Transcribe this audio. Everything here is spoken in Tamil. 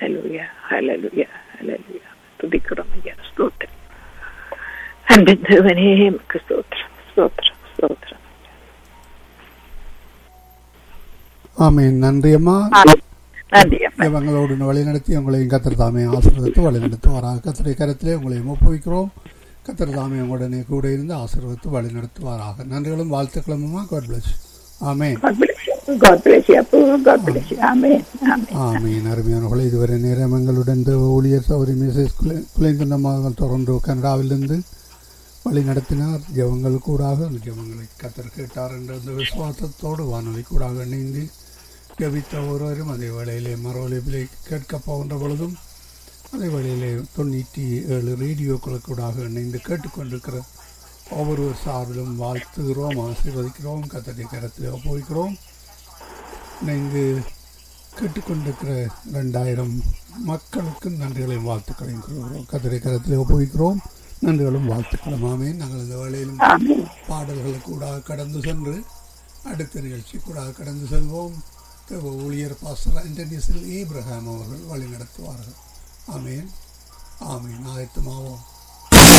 ஹalleluya ஹalleluya ஹalleluya துதிக்கிறோம் ஐயா ஸ்தோத்திரம் அன்பின் தேவனே எமக்கு ஸ்தோத்திரம் ஸ்தோத்திரம் ஸ்தோத்திரம் ஆமீன் நன்றி அம்மா நன்றி அப்பா இவங்களோடு வழிநடத்தி உங்களையும் கத்தர் தாமே ஆசீர்வதித்து வழிநடத்துவாராக கத்தரை கரத்திலே உங்களையும் ஒப்புவிக்கிறோம் கத்தர் தாமே உங்களுடனே கூட இருந்து ஆசீர்வதித்து வழிநடத்துவாராக நன்றிகளும் வாழ்த்துக்களும் அம்மா God bless amen God bless you. God bless you, அப்போ. God bless you. Amen. Amen. ஆமீன் அருமையானவர்களே இதுவரை நேரம் எங்களுடன் தேவ ஊழியர் சௌரி மிசஸ் குலேந்தனமாக தொடர்ந்து கனடாவிலிருந்து வழி நடத்தினார் ஜெபங்கள் கூடாக அந்த ஜெபங்களை கத்தர் கேட்டார் என்ற அந்த விசுவாசத்தோடு வானொலி கூடாக இணைந்து ஜெபித்த ஒருவரும் அதே வேளையிலே மறுவலிப்பிலே கேட்க போகின்ற பொழுதும் அதே வேளையிலே தொண்ணூற்றி ஏழு ரேடியோக்களுக்கூடாக இணைந்து கேட்டுக்கொண்டிருக்கிற ஒவ்வொருவர் சார்பிலும் வாழ்த்துகிறோம் ஆசீர்வதிக்கிறோம் கத்தடி கரத்தில் ஒப்புவிக்கிறோம் இணைந்து கேட்டுக்கொண்டிருக்கிற ரெண்டாயிரம் மக்களுக்கு நன்றிகளையும் வாழ்த்துக்களையும் கூறுகிறோம் கத்தடி கரத்தில் ஒப்புவிக்கிறோம் நன்றிகளும் வாழ்த்துக்களும் ஆமே நாங்கள் இந்த வேளையிலும் Amen. பாடல்களுக்கு கூட கடந்து சென்று அடுத்த நிகழ்ச்சி கூட கடந்து செல்வோம் தேவ ஊழியர் பாஸ்டர் ஆண்டனியஸில் ஈப்ரஹாம் அவர்கள் வழி நடத்துவார்கள் ஆமேன் ஆமேன் ஆயத்தமாவோம்